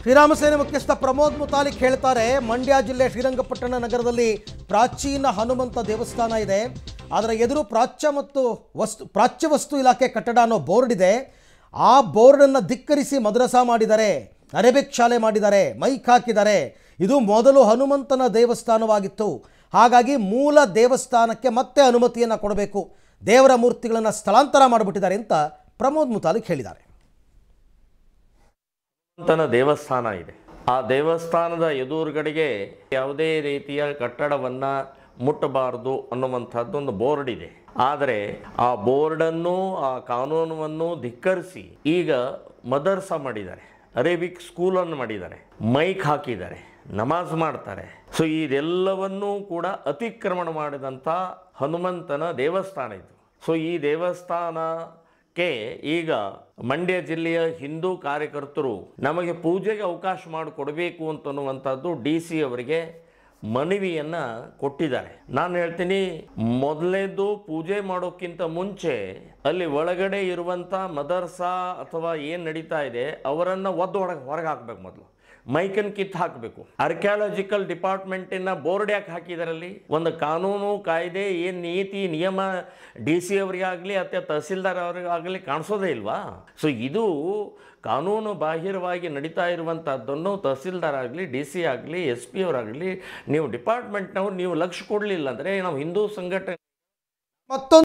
ಶ್ರೀರಾಮ ಸೇನೆ ಮುಖ್ಯಸ್ಥ ಪ್ರಮೋದ್ ಮುತಾಲಿಕ್ ಹೇಳ್ತಾರೆ ಮಂಡ್ಯ ಜಿಲ್ಲೆ ಶ್ರೀರಂಗಪಟ್ಟಣ ನಗರದಲ್ಲಿ ಪ್ರಾಚೀನ ಹನುಮಂತ ದೇವಸ್ಥಾನ ಇದೆ ಅದರ ಎದುರು ಪ್ರಾಚ್ಯ ಮತ್ತು ವಸ್ತು ಪ್ರಾಚ್ಯ ವಸ್ತು ಇಲಾಖೆ ಕಟ್ಟಡ ಅನ್ನೋ ಬೋರ್ಡ್ ಇದೆ ಆ ಬೋರ್ಡನ್ನು ಧಿಕ್ಕರಿಸಿ ಮದ್ರಸಾ ಮಾಡಿದ್ದಾರೆ ಅರೇಬಿಕ್ ಶಾಲೆ ಮಾಡಿದ್ದಾರೆ ಮೈಕ್ ಹಾಕಿದ್ದಾರೆ ಇದು ಮೊದಲು ಹನುಮಂತನ ದೇವಸ್ಥಾನವಾಗಿತ್ತು ಹಾಗಾಗಿ ಮೂಲ ದೇವಸ್ಥಾನಕ್ಕೆ ಮತ್ತೆ ಅನುಮತಿಯನ್ನು ಕೊಡಬೇಕು ದೇವರ ಮೂರ್ತಿಗಳನ್ನು ಸ್ಥಳಾಂತರ ಮಾಡಿಬಿಟ್ಟಿದ್ದಾರೆ ಅಂತ ಪ್ರಮೋದ್ ಮುತಾಲಿಕ್ ಹೇಳಿದ್ದಾರೆ ಹನುಮಂತನ ದೇವಸ್ಥಾನ ಇದೆ ಆ ದೇವಸ್ಥಾನದ ಎದುರುಗಡೆಗೆ ಯಾವುದೇ ರೀತಿಯ ಕಟ್ಟಡವನ್ನು ಮುಟ್ಟಬಾರದು ಅನ್ನುವಂಥದ್ದು ಒಂದು ಬೋರ್ಡ್ ಇದೆ ಆದರೆ ಆ ಬೋರ್ಡನ್ನು ಆ ಕಾನೂನನ್ನು ಧಿಕ್ಕರಿಸಿ ಈಗ ಮದರ್ಸ ಮಾಡಿದ್ದಾರೆ ಅರೇಬಿಕ್ ಸ್ಕೂಲನ್ನು ಮಾಡಿದ್ದಾರೆ ಮೈಕ್ ಹಾಕಿದ್ದಾರೆ ನಮಾಜ್ ಮಾಡ್ತಾರೆ ಸೊ ಇದೆಲ್ಲವನ್ನೂ ಕೂಡ ಅತಿಕ್ರಮಣ ಮಾಡಿದಂಥ ಹನುಮಂತನ ದೇವಸ್ಥಾನ ಇದು ಸೊ ಈ ದೇವಸ್ಥಾನಕ್ಕೆ ಈಗ ಮಂಡ್ಯ ಜಿಲ್ಲೆಯ ಹಿಂದೂ ಕಾರ್ಯಕರ್ತರು ನಮಗೆ ಪೂಜೆಗೆ ಅವಕಾಶ ಮಾಡಿಕೊಡಬೇಕು ಅಂತನ್ನುವಂಥದ್ದು ಡಿ ಸಿ ಅವರಿಗೆ ಮನವಿಯನ್ನು ಕೊಟ್ಟಿದ್ದಾರೆ ನಾನು ಹೇಳ್ತೀನಿ ಮೊದಲೇದು ಪೂಜೆ ಮಾಡೋಕ್ಕಿಂತ ಮುಂಚೆ ಅಲ್ಲಿ ಒಳಗಡೆ ಇರುವಂಥ ಮದರ್ಸಾ ಅಥವಾ ಏನು ನಡೀತಾ ಇದೆ ಅವರನ್ನು ಒದ್ದು ಹೊರಗೆ ಹೊರಗೆ ಹಾಕ್ಬೇಕು ಮೊದಲು ಮೈಕನ್ ಕಿತ್ತು ಹಾಕಬೇಕು ಆರ್ಕಿಯಾಲಜಿಕಲ್ ಡಿಪಾರ್ಟ್ಮೆಂಟಿನ ಬೋರ್ಡ್ ಯಾಕೆ ಹಾಕಿದಾರಲ್ಲಿ ಒಂದು ಕಾನೂನು ಕಾಯ್ದೆ ಏನು ನೀತಿ ನಿಯಮ ಡಿ ಸಿ ಅವರಿಗಾಗಲಿ ಅಥವಾ ತಹಸೀಲ್ದಾರ್ ಅವರಿಗಾಗಲಿ ಕಾಣಿಸೋದೇ ಇಲ್ವಾ ಸೊ ಇದು ಕಾನೂನು ಬಾಹಿರವಾಗಿ ನಡೀತಾ ಇರುವಂಥದ್ದನ್ನು ತಹಸೀಲ್ದಾರ್ ಆಗಲಿ ಡಿ ಸಿ ಆಗಲಿ ಎಸ್ ಪಿ ಅವರಾಗಲಿ ನೀವು ಡಿಪಾರ್ಟ್ಮೆಂಟ್ನವ್ರು ನೀವು ಲಕ್ಷ್ಯ ಕೊಡಲಿಲ್ಲ ಅಂದರೆ ನಾವು ಹಿಂದೂ ಸಂಘಟನೆ ಮತ್ತೊಂದು